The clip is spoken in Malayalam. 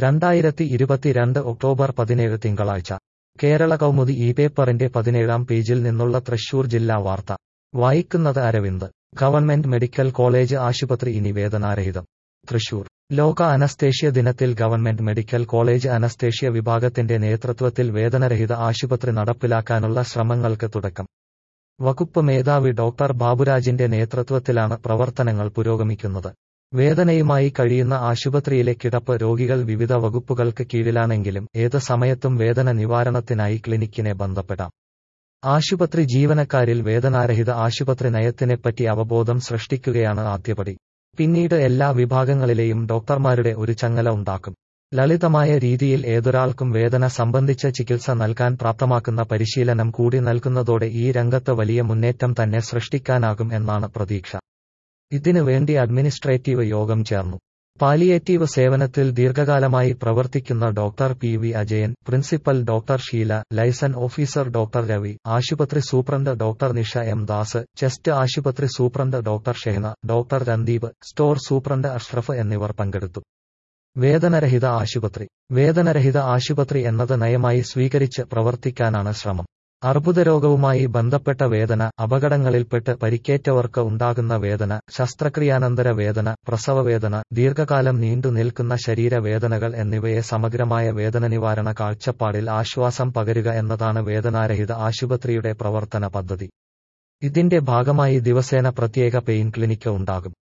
രണ്ടായിരത്തി ഇരുപത്തിരണ്ട് ഒക്ടോബർ പതിനേഴ് തിങ്കളാഴ്ച കേരള കൗമുദി ഈ പേപ്പറിന്റെ പതിനേഴാം പേജിൽ നിന്നുള്ള തൃശൂർ ജില്ലാ വാർത്ത വായിക്കുന്നത് അരവിന്ദ് ഗവൺമെന്റ് മെഡിക്കൽ കോളേജ് ആശുപത്രി ഇനി വേദനാരഹിതം തൃശൂർ ലോക അനസ്തേഷ്യ ദിനത്തിൽ ഗവൺമെന്റ് മെഡിക്കൽ കോളേജ് അനസ്തേഷ്യ വിഭാഗത്തിന്റെ നേതൃത്വത്തിൽ വേദനരഹിത ആശുപത്രി നടപ്പിലാക്കാനുള്ള ശ്രമങ്ങൾക്ക് തുടക്കം വകുപ്പ് മേധാവി ഡോക്ടർ ബാബുരാജിന്റെ നേതൃത്വത്തിലാണ് പ്രവർത്തനങ്ങൾ പുരോഗമിക്കുന്നത് വേദനയുമായി കഴിയുന്ന ആശുപത്രിയിലെ കിടപ്പ് രോഗികൾ വിവിധ വകുപ്പുകൾക്ക് കീഴിലാണെങ്കിലും ഏത് സമയത്തും വേദന നിവാരണത്തിനായി ക്ലിനിക്കിനെ ബന്ധപ്പെടാം ആശുപത്രി ജീവനക്കാരിൽ വേദനാരഹിത ആശുപത്രി നയത്തിനെപ്പറ്റി അവബോധം സൃഷ്ടിക്കുകയാണ് ആദ്യപടി പിന്നീട് എല്ലാ വിഭാഗങ്ങളിലെയും ഡോക്ടർമാരുടെ ഒരു ചങ്ങല ഉണ്ടാക്കും ലളിതമായ രീതിയിൽ ഏതൊരാൾക്കും വേദന സംബന്ധിച്ച ചികിത്സ നൽകാൻ പ്രാപ്തമാക്കുന്ന പരിശീലനം കൂടി നൽകുന്നതോടെ ഈ രംഗത്ത് വലിയ മുന്നേറ്റം തന്നെ സൃഷ്ടിക്കാനാകും എന്നാണ് പ്രതീക്ഷ ഇതിനു വേണ്ടി അഡ്മിനിസ്ട്രേറ്റീവ് യോഗം ചേർന്നു പാലിയേറ്റീവ് സേവനത്തിൽ ദീർഘകാലമായി പ്രവർത്തിക്കുന്ന doctor P V Ajayan principal doctor Sheela liaison officer doctor Ravi ആശുപത്രി superintendent doctor Nisha M Das chest ആശുപത്രി superintendent doctor Shehna doctor Randeep store superintendent Ashraf എന്നിവർ പങ്കെടുത്തു വേദനരഹിത ആശുപത്രി വേദനരഹിത ആശുപത്രി എന്നത് നയമായി സ്വീകരിച്ച് പ്രവർത്തിക്കാനാണ് ശ്രമം അർബുദരോഗവുമായി ബന്ധപ്പെട്ട വേദന അപകടങ്ങളിൽപ്പെട്ട് പരിക്കേറ്റവർക്ക് ഉണ്ടാകുന്ന വേദന ശസ്ത്രക്രിയാനന്തര വേദന പ്രസവവേദന ദീർഘകാലം നീണ്ടു നിൽക്കുന്ന ശരീരവേദനകൾ എന്നിവയെ സമഗ്രമായ വേദന നിവാരണ കാഴ്ചപ്പാടിൽ ആശ്വാസം പകരുക എന്നതാണ് വേദനാരഹിത ആശുപത്രിയുടെ പ്രവർത്തന പദ്ധതി ഇതിന്റെ ഭാഗമായി ദിവസേന പ്രത്യേക പെയിൻ ക്ലിനിക്ക് ഉണ്ടാകും